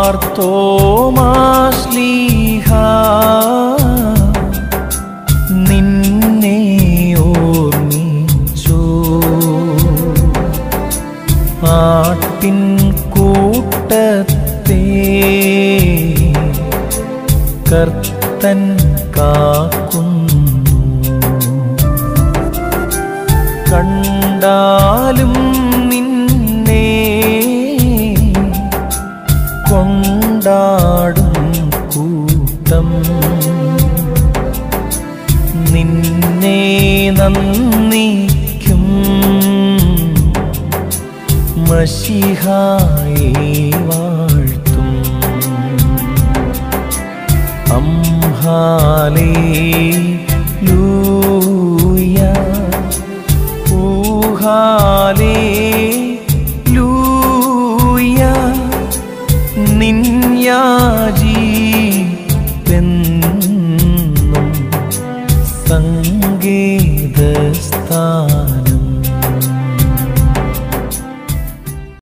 മാർത്തോമാശ്ലീഹ നിന്നെ ഓർമ്മിച്ചു ആട്ടിൻ കൂട്ടത്തെ കർത്തൻ കാക്കുന്നു കണ്ടാലും നിന്നെ കൊണ്ടാടും കൂട്ടം നിന്നെ നന്ദിക്കും മഷിഹായി വാഴ്ത്തും അംഹാലേ ലൂയ ഊഹാലേ ലൂയ നിന്യാജീ പെന്നും സങ്കേ